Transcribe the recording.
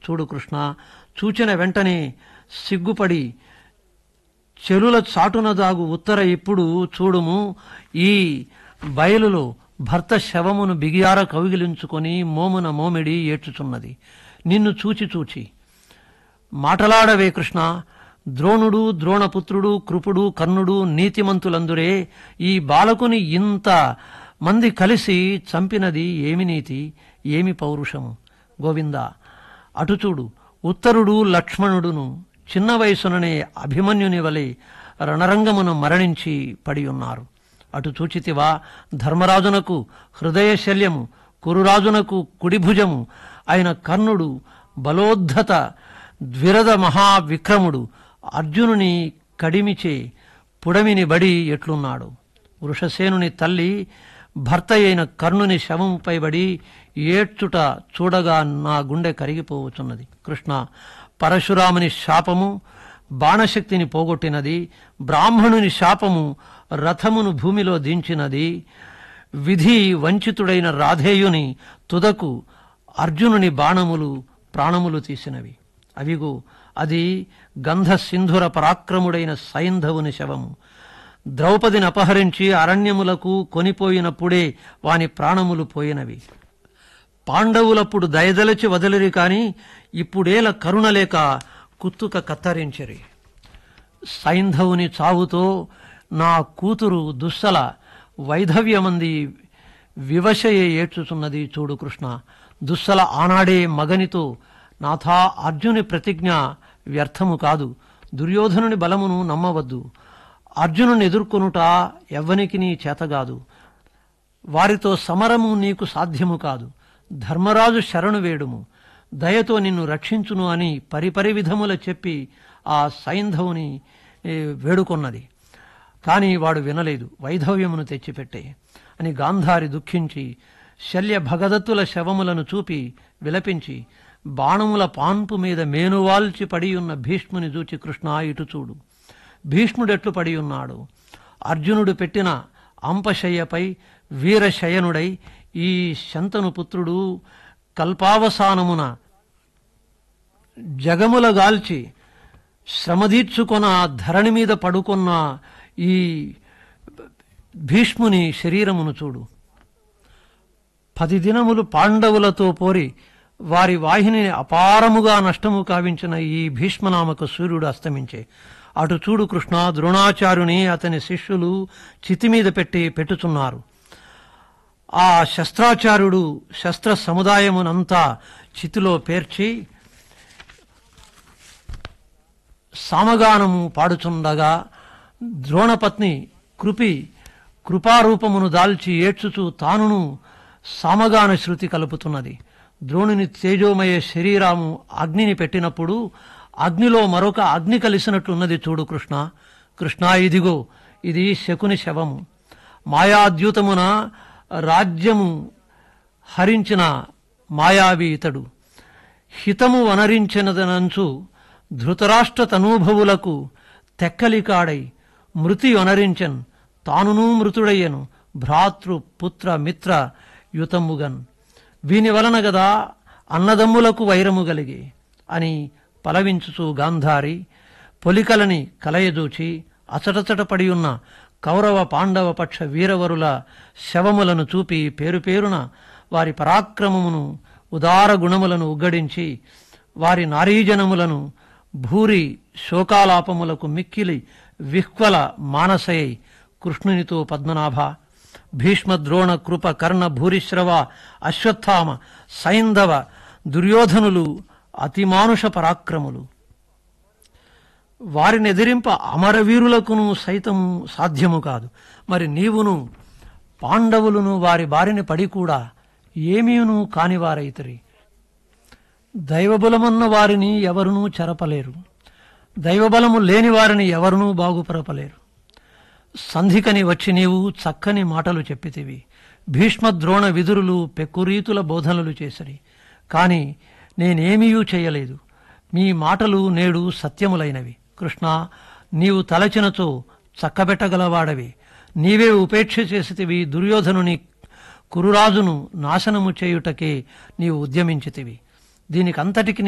చూడు కృష్ణ చూచిన వెంటనే సిగ్గుపడి చెలుల చాటున దాగు ఉత్తర ఇప్పుడు చూడుము ఈ బయలులో భర్త శవమును బిగియార కౌగిలించుకొని మోమున మోమిడి ఏడ్చుచున్నది నిన్ను చూచి చూచి మాటలాడవే కృష్ణ ద్రోణుడు ద్రోణపుత్రుడు కృపుడు కర్ణుడు నీతిమంతులందురే ఈ బాలకుని ఇంత మంది కలిసి చంపినది ఏమి నీతి ఏమి పౌరుషము గోవింద అటు చూడు ఉత్తరుడు లక్ష్మణుడును చిన్న వయసుననే అభిమన్యుని వలె రణరంగమును మరణించి పడి ఉన్నారు అటు చూచితివా ధర్మరాజునకు హృదయ శల్యము కురురాజునకు కుడిభుజము అయిన కర్ణుడు బలోద్ధత ద్విరద మహావిక్రముడు అర్జునుని కడిమిచే పుడమిని బడి ఎట్లున్నాడు వృషసేనుని తల్లి భర్త అయిన కర్ణుని శవముపై బడి ఏడ్చుట చూడగా నా గుండె కరిగిపోవచున్నది కృష్ణ పరశురాముని శాపము బాణశక్తిని పోగొట్టినది బ్రాహ్మణుని శాపము రథమును భూమిలో దించినది విధి వంచితుడైన రాధేయుని తుదకు అర్జునుని బాణములు ప్రాణములు తీసినవి అవిగో అది గంధ సింధుర పరాక్రముడైన సైంధవుని శవము ద్రౌపదిని అపహరించి అరణ్యములకు కొనిపోయినప్పుడే వాని ప్రాణములు పోయినవి పాండవులప్పుడు దయదలచి వదిలిరి కాని ఇప్పుడేల కరుణలేక కుత్తుక కత్తరించిరి సైంధవుని చావుతో నా కూతురు దుస్సల వైధవ్యమంది వివశయే ఏడ్చుచున్నది చూడు కృష్ణ దుస్సల ఆనాడే మగనితో నాథా అర్జుని ప్రతిజ్ఞ వ్యర్థము కాదు దుర్యోధనుని బలమును నమ్మవద్దు అర్జునుని ఎదుర్కొనుట ఎవ్వనికి నీ చేతగాదు వారితో సమరము నీకు సాధ్యము కాదు ధర్మరాజు శరణు వేడుము దయతో నిన్ను రక్షించును అని పరిపరి విధముల చెప్పి ఆ సైంధవుని ఏ, వేడుకొన్నది కానీ వాడు వినలేదు వైధవ్యమును తెచ్చిపెట్టే అని గాంధారి దుఃఖించి శల్య భగదత్తుల శవములను చూపి విలపించి బాణముల పాన్పు మీద మేనువాల్చి పడి ఉన్న భీష్ముని చూచి కృష్ణ ఇటు చూడు భీష్ముడెట్లు పడి ఉన్నాడు అర్జునుడు పెట్టిన అంపశయ్యపై వీరశయనుడై ఈ శంతను పుత్రుడు కల్పావసానమున జగములగాల్చి శ్రమదీర్చుకొన ధరణి మీద పడుకున్న ఈ భీష్ముని శరీరమును చూడు పది దినములు పాండవులతో పోరి వారి వాహినిని అపారముగా నష్టము కావించిన ఈ భీష్మనామక సూర్యుడు అస్తమించే అటు చూడు కృష్ణ ద్రోణాచార్యుని అతని శిష్యులు చితి మీద పెట్టి పెట్టుచున్నారు ఆ శస్త్రాచార్యుడు శస్త్ర సముదాయమునంతా చితిలో పేర్చి సామగానము పాడుచుండగా ద్రోణపత్ని కృపి కృపారూపమును దాల్చి ఏడ్చుచూ తానును సామగాన శృతి కలుపుతున్నది ద్రోణుని తేజోమయ శరీరము అగ్నిని పెట్టినప్పుడు అగ్నిలో మరొక అగ్ని కలిసినట్లున్నది చూడు కృష్ణ కృష్ణ ఇదిగో ఇది శకుని శవము మాయాద్యూతమున రాజ్యము హరించిన మాయావి ఇతడు హితము వనరించినదనంచు ధృతరాష్ట్ర తనూభవులకు తెక్కలికాడై మృతి వనరించన్ తానునూ మృతుడయ్యను భ్రాతృ పుత్ర మిత్ర యుతముగన్ వీని వలన గదా అన్నదమ్ములకు వైరము కలిగి అని పలవించుచు గాంధారి పొలికలని కలయజూచి అచటచటపడి ఉన్న కౌరవ పాండవ పక్ష వీరవరుల శవములను చూపి పేరు పేరున వారి పరాక్రమమును ఉదార గుణములను ఉగ్గడించి వారి నారీజనములను భూరి శోకాలాపములకు మిక్కిలి విహ్వల మానసయై కృష్ణునితో పద్మనాభ భీష్మ ద్రోణ కృప కర్ణ భూరిశ్రవ అశ్వత్థామ సైంధవ దుర్యోధనులు అతిమానుష పరాక్రములు వారిని ఎదిరింప అమరవీరులకును సైతం సాధ్యము కాదు మరి నీవును పాండవులను వారి బారిన పడి కూడా ఏమీను కానివారైతరి దైవబలమున్న వారిని ఎవరునూ చెరపలేరు దైవబలము లేని వారిని ఎవరునూ బాగుపరపలేరు సంధికని వచ్చి నీవు చక్కని మాటలు చెప్పితివి భీష్మ ద్రోణ విదురులు పెక్కురీతుల బోధనలు చేసిరి కాని నేనేమీయూ చేయలేదు మీ మాటలు నేడు సత్యములైనవి కృష్ణ నీవు తలచినచో చక్కబెట్టగలవాడవి నీవే ఉపేక్ష చేసితివి దుర్యోధనుని కురురాజును నాశనము చేయుటకే నీవు ఉద్యమించితివి దీనికంతటికి